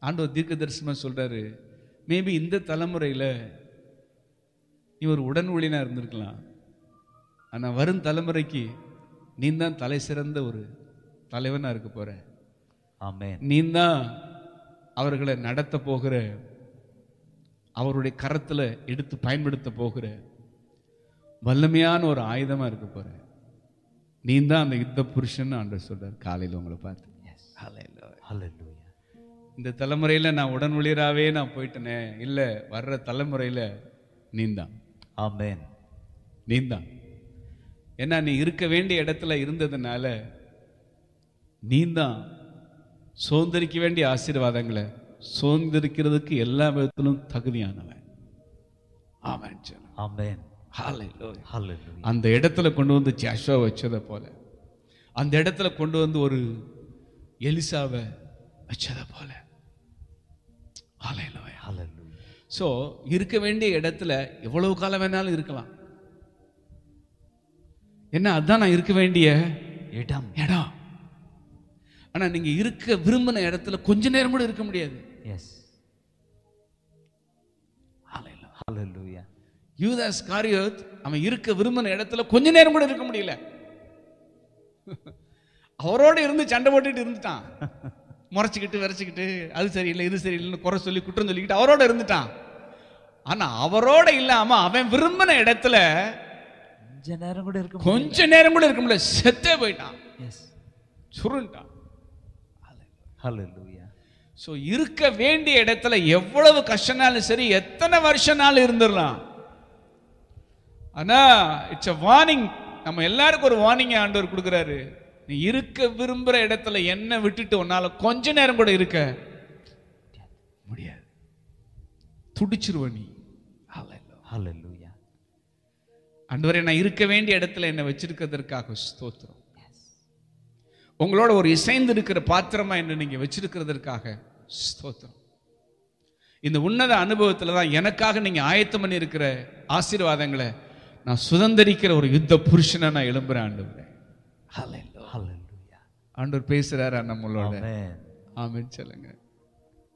ஆண்டவர் தீர்க்க தரிசனமா சொல்றாரு மேபி இந்த தலைமுறையில நீ ஒரு உடன் ஊழியனா இருந்திருக்கலாம் ஆனா வரும் தலைமுறைக்கு நீ தான் தலை சிறந்த ஒரு தலைவனா இருக்க போற ஆமென் நீ தான் அவர்களை நடத்த போகிற அவருடைய கரத்துல எடுத்து பயன்படுத்த போகிற வல்லமையான ஒரு ஆயுதமா இருக்க போற நீ தான் அந்த யுத்த புருஷன் ஆண்டவர் சொல்றார் காலையில உங்களை பார்த்து Hallelujah. ஹalleluya இந்த தலைமுறையில நான் உடன் ஊழியராகவே நான் போயிட்டேனே இல்ல வர்ற தலைமுறையில நீந்தான் ஆமென் நீந்தான் ஏன்னா நீ இருக்க வேண்டிய இடத்துல இருந்ததுனால நீந்தான் சுதந்திரிக்க வேண்டிய ஆசீர்வாதங்களை சுதந்திரிக்கிறதுக்கு எல்லா விதத்திலும் தகுதியானவன் ஆமாம் ஆமென் ஹalleluya ஹalleluya அந்த இடத்துல கொண்டு வந்து ஜாஷுவா வச்சதை போல அந்த இடத்துல கொண்டு வந்து ஒரு எலிசாவை வச்சதை போல ஹalleluya ஹalleluya ஸோ இருக்க வேண்டிய இடத்துல எவ்வளவு காலம் வேணாலும் இருக்கலாம் என்ன அதான் நான் இருக்க வேண்டிய இடம் இடம் ஆனா நீங்க இருக்க விரும்பின இடத்துல கொஞ்ச நேரம் கூட இருக்க முடியாது எஸ் ஹalleluya யூதாஸ் காரியோத் அவன் இருக்க விரும்பின இடத்துல கொஞ்ச நேரம் கூட இருக்க முடியல அவரோட இருந்து சண்டை போட்டுட்டு இருந்துட்டான் முறைச்சிக்கிட்டு விரைச்சிக்கிட்டு அது சரியில்லை இது சரியில்லைன்னு குறை சொல்லி குற்றம் சொல்லிக்கிட்டு அவரோட இருந்துட்டான் ஆனா அவரோட இல்லாம அவன் விரும்பின இடத்துல கொஞ்ச நேரம் கூட இருக்க கொஞ்ச நேரம் கூட இருக்க முடியல செத்தே போயிட்டான் எஸ் சுருண்டான் ஹalleluya ஸோ இருக்க வேண்டிய இடத்துல எவ்வளவு கஷ்டனாலும் சரி எத்தனை வருஷனாலும் இருந்துடலாம் ஆனா இட்ஸ் a வார்னிங் நம்ம எல்லாருக்கும் ஒரு வார்னிங் ஆண்டவர் கொடுக்குறாரு நீ இருக்க விரும்புற இடத்துல என்ன விட்டுட்டு உன்னால கொஞ்ச நேரம் கூட இருக்க முடியாது துடிச்சிருவ நீ ஹalleluya ஆண்டவரே நான் இருக்க வேண்டிய இடத்துல என்னை வச்சிருக்கிறதற்காக ஸ்தோத்திரம் உங்களோட ஒரு இசைந்து இருக்கிற பாத்திரமா என்ன நீங்க வச்சிருக்கிறதற்காக ஸ்தோத்திரம் இந்த உன்னத அனுபவத்துல தான் எனக்காக நீங்க ஆயத்தம் பண்ணி இருக்கிற ஆசீர்வாதங்களை நான் சுதந்திரிக்கிற ஒரு யுத்த புருஷனா நான் எழும்புறேன் ஆண்டவரே ஹalleluya ஆண்டவர் பேசுறாரா நம்மளோட ஆமென் ஆமென் சொல்லுங்க